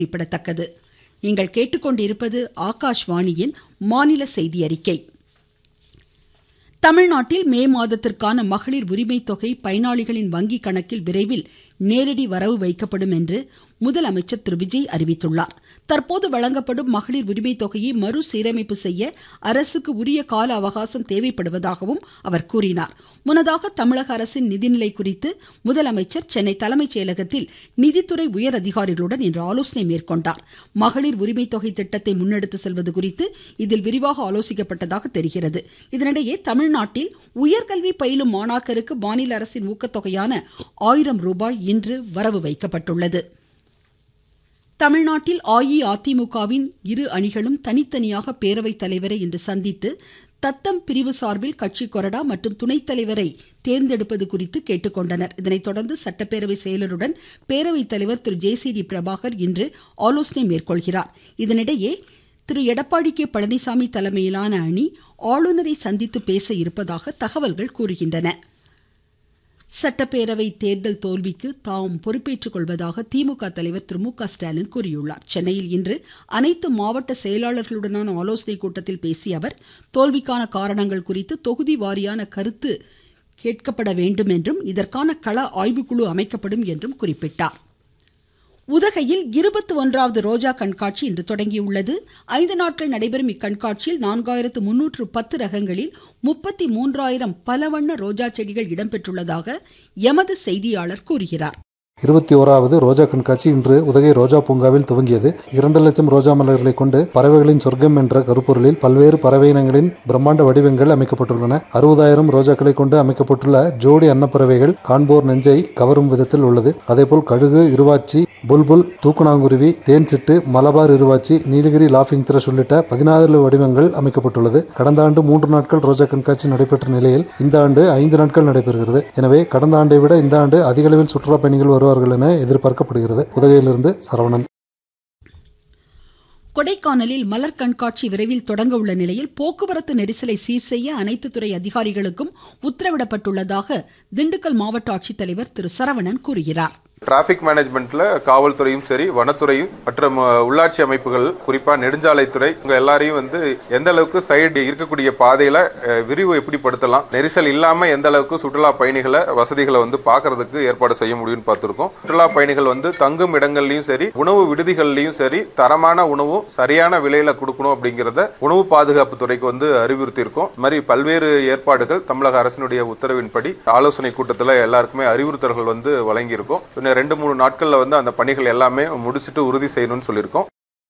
குறிப்பிடத்தக்கது நீங்கள் கேட்டுக்கொண்டிருப்பது ஆகாஷ்வாணியின் மாநில செய்தி அறிக்கை தமிழ்நாட்டில் மே மாதத்திற்கான மகளிர் உரிமை தொகை பயனாளிகளின் வங்கி கணக்கில் விரைவில் நேரடி வரவு வைக்கப்படும் என்று முதலமைச்சர் திரு விஜய் அறிவித்துள்ளார் தற்போது வழங்கப்படும் மகளிர் உரிமை தொகையை மறுசீரமைப்பு செய்ய அரசுக்கு உரிய கால அவகாசம் தேவைப்படுவதாகவும் அவர் கூறினார் முன்னதாக தமிழக அரசின் நிதிநிலை குறித்து முதலமைச்சர் சென்னை தலைமைச் செயலகத்தில் நிதித்துறை உயர் அதிகாரிகளுடன் இன்று ஆலோசனை மேற்கொண்டார் மகளிர் உரிமை தொகை திட்டத்தை முன்னெடுத்து செல்வது குறித்து இதில் விரிவாக ஆலோசிக்கப்பட்டதாக தெரிகிறது இதனிடையே தமிழ்நாட்டில் உயர்கல்வி பயிலும் மாணாக்கருக்கு மாநில அரசின் ஊக்கத்தொகையான ஆயிரம் ரூபாய் இன்று வரவு வைக்கப்பட்டுள்ளது தமிழ்நாட்டில் அஇஅதிமுகவின் இரு அணிகளும் தனித்தனியாக பேரவைத் தலைவரை இன்று சந்தித்து தத்தம் பிரிவு சார்பில் கட்சி கொறடா மற்றும் துணைத் தலைவரை தேர்ந்தெடுப்பது குறித்து கேட்டுக்கொண்டனர் இதனைத் தொடர்ந்து சட்டப்பேரவை செயலருடன் பேரவைத் தலைவர் Thiru J C D Prabhakar இன்று ஆலோசனை மேற்கொள்கிறார் இதனிடையே திரு எடப்பாடி கே பழனிசாமி தலைமையிலான அணி ஆளுநரை சந்தித்து பேச இருப்பதாக தகவல்கள் கூறுகின்றன சட்டப்பேரவை தேர்தல் தோல்விக்கு தாம் பொறுப்பேற்றுக் கொள்வதாக திமுக தலைவர் திரு மு க ஸ்டாலின் கூறியுள்ளார் சென்னையில் இன்று அனைத்து மாவட்ட செயலாளர்களுடனான ஆலோசனைக் கூட்டத்தில் பேசிய அவர் தோல்விக்கான காரணங்கள் குறித்து தொகுதி வாரியான கருத்து கேட்கப்பட வேண்டும் என்றும் இதற்கான கள ஆய்வுக்குழு அமைக்கப்படும் என்றும் குறிப்பிட்டார் உதகையில் இருபத்தி ஒன்றாவது ரோஜா கண்காட்சி இன்று தொடங்கியுள்ளது ஐந்து நாட்கள் நடைபெறும் இக்கண்காட்சியில் நான்காயிரத்து முன்னூற்று பத்து ரகங்களில் முப்பத்தி மூன்றாயிரம் பலவண்ண ரோஜா செடிகள் இடம்பெற்றுள்ளதாக எமது செய்தியாளர் கூறுகிறார் இருபத்தி ஓராவது ரோஜா கண்காட்சி இன்று உதகை ரோஜா பூங்காவில் துவங்கியது இரண்டு லட்சம் ரோஜா மலர்களை கொண்டு பறவைகளின் சொர்க்கம் என்ற கருப்பொருளில் பல்வேறு பறவை இனங்களின் பிரம்மாண்ட வடிவங்கள் அமைக்கப்பட்டுள்ளன அறுபதாயிரம் ரோஜாக்களை கொண்டு அமைக்கப்பட்டுள்ள ஜோடி அன்னப்பறவைகள் காண்போர் நெஞ்சை கவரும் விதத்தில் உள்ளது அதேபோல் கழுகு இருவாச்சி புல்புல் தூக்குநாங்குருவி தேன் சிட்டு மலபார் இருவாச்சி நீலகிரி லாஃபிங் த்ரஷ் உள்ளிட்ட பதினாறு வடிவங்கள் அமைக்கப்பட்டுள்ளது கடந்த ஆண்டு மூன்று நாட்கள் ரோஜா கண்காட்சி நடைபெற்ற நிலையில் இந்த ஆண்டு ஐந்து நாட்கள் நடைபெறுகிறது எனவே கடந்த ஆண்டை விட இந்த ஆண்டு அதிக அளவில் சுற்றுலா பயணிகள் வருவார்கள் என எதிர்பார்க்கப்படுகிறது உதகையிலிருந்து சரவணன் கொடைக்கானலில் மலர் கண்காட்சி விரைவில் தொடங்க உள்ள நிலையில் போக்குவரத்து நெரிசலை சீர் செய்ய அனைத்து துறை அதிகாரிகளுக்கும் உத்தரவிடப்பட்டுள்ளதாக திண்டுக்கல் மாவட்ட ஆட்சித்தலைவர் திரு சரவணன் கூறுகிறார் டிராபிக் மேனேஜ்மெண்ட்ல காவல்துறையும் சரி வனத்துறையும் மற்றும் உள்ளாட்சி அமைப்புகள் குறிப்பா நெடுஞ்சாலைத்துறை இவங்க எல்லாரையும் வந்து எந்த அளவுக்கு சைடு இருக்கக்கூடிய பாதையில விரிவு எப்படி படுத்தலாம் நெரிசல் இல்லாம எந்த அளவுக்கு சுற்றுலா பயணிகளை வசதிகளை வந்து பாக்குறதுக்கு ஏற்பாடு செய்ய முடியும்னு பார்த்திருக்கோம் சுற்றுலா பயணிகள் வந்து தங்கும் இடங்கள்லயும் சரி உணவு விடுதிகள்லயும் சரி தரமான உணவும் சரியான விலையில கொடுக்கணும் அப்படிங்கறத உணவு பாதுகாப்பு துறைக்கு வந்து அறிவுறுத்தி இருக்கோம் இது மாதிரி பல்வேறு ஏற்பாடுகள் தமிழக அரசினுடைய உத்தரவின்படி ஆலோசனை கூட்டத்தில் எல்லாருக்குமே அறிவுறுத்தல்கள் வந்து வழங்கியிருக்கோம் இன்னும் ரெண்டு மூணு நாட்கள்ல வந்து அந்த பணிகள் எல்லாமே முடிச்சுட்டு உறுதி செய்யணும்னு சொல்லியிருக்கோம்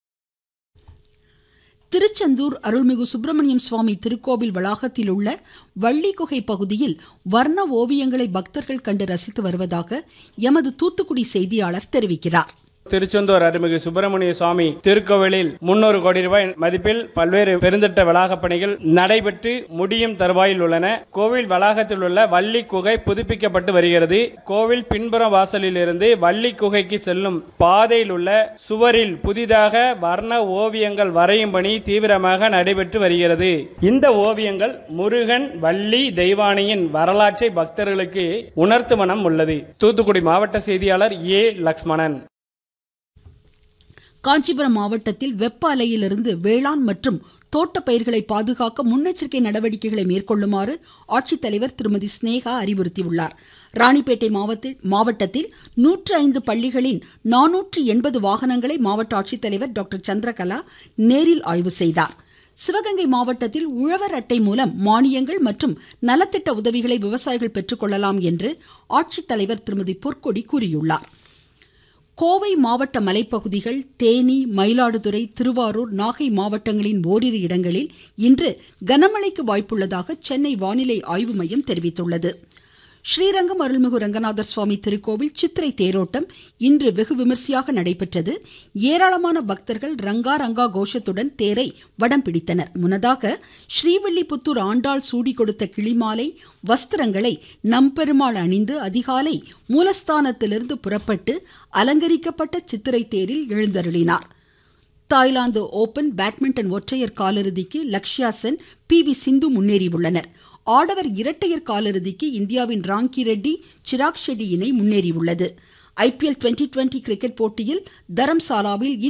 திருச்செந்தூர் அருள்மிகு சுப்பிரமணியம் சுவாமி திருக்கோவில் வளாகத்தில் உள்ள வள்ளிக்குகை பகுதியில் வர்ண ஓவியங்களை பக்தர்கள் கண்டு ரசித்து வருவதாக எமது தூத்துக்குடி செய்தியாளர் தெரிவிக்கிறார் திருச்செந்தூர் அருள்மிகு சுப்பிரமணிய சுவாமி திருக்கோவிலில் முன்னூறு கோடி ரூபாய் மதிப்பில் பல்வேறு பெருந்திட்ட வளாக பணிகள் நடைபெற்று முடியும் தருவாயில் உள்ளன கோவில் வளாகத்தில் உள்ள வள்ளி குகை புதுப்பிக்கப்பட்டு வருகிறது கோவில் பின்புற வாசலில் இருந்து வள்ளி குகைக்கு செல்லும் பாதையில் உள்ள சுவரில் புதிதாக வர்ண ஓவியங்கள் வரையும் பணி தீவிரமாக நடைபெற்று வருகிறது இந்த ஓவியங்கள் முருகன் வள்ளி தெய்வானையின் வரலாற்றை பக்தர்களுக்கு உணர்த்து மனம் உள்ளது தூத்துக்குடி மாவட்ட செய்தியாளர் ஏ லக்ஷ்மணன் காஞ்சிபுரம் மாவட்டத்தில் வெப்ப அலையிலிருந்து வேளாண் மற்றும் தோட்ட பயிர்களை பாதுகாக்க முன்னெச்சரிக்கை நடவடிக்கைகளை மேற்கொள்ளுமாறு ஆட்சித்தலைவர் திருமதி ஸ்னேகா அறிவுறுத்தியுள்ளார் ராணிப்பேட்டை மாவட்டத்தில் நூற்று ஐந்து பள்ளிகளின் நானூற்று எண்பது வாகனங்களை மாவட்ட ஆட்சித்தலைவர் டாக்டர் சந்திரகலா நேரில் ஆய்வு செய்தார் சிவகங்கை மாவட்டத்தில் உழவர் அட்டை மூலம் மானியங்கள் மற்றும் நலத்திட்ட உதவிகளை விவசாயிகள் பெற்றுக்கொள்ளலாம் என்று ஆட்சித்தலைவர் திருமதி பொற்கொடி கூறியுள்ளார் கோவை மாவட்ட மலைப்பகுதிகள் தேனி மயிலாடுதுறை திருவாரூர் நாகை மாவட்டங்களின் ஓரிரு இடங்களில் இன்று கனமழைக்கு வாய்ப்புள்ளதாக சென்னை வானிலை ஆய்வு மையம் தெரிவித்துள்ளது ஸ்ரீரங்கம் அருள்மிகு ரங்கநாதர் சுவாமி திருக்கோவில் சித்திரை தேரோட்டம் இன்று வெகு விமர்சையாக நடைபெற்றது ஏராளமான பக்தர்கள் ரங்கா ரங்கா கோஷத்துடன் தேரை வடம் பிடித்தனர் முன்னதாக ஸ்ரீவில்லிபுத்தூர் ஆண்டாள் சூடி கொடுத்த கிளிமாலை வஸ்திரங்களை நம்பெருமாள் அணிந்து அதிகாலை மூலஸ்தானத்திலிருந்து புறப்பட்டு அலங்கரிக்கப்பட்ட சித்திரை தேரில் எழுந்தருளினார் தாய்லாந்து ஓபன் பேட்மிண்டன் ஒற்றையர் காலிறுதிக்கு லக்ஷ்யா சென் பி வி சிந்து முன்னேறியுள்ளனர் ஆடவர் இரட்டையர் காலிறுதிக்கு இந்தியாவின் ராங்கி ரெட்டி சிராக் ஷெட்டி இணை முன்னேறியுள்ளது ஐபிஎல் டுவெண்டி டுவெண்டி கிரிக்கெட் போட்டியில் தரம்சாலாவில்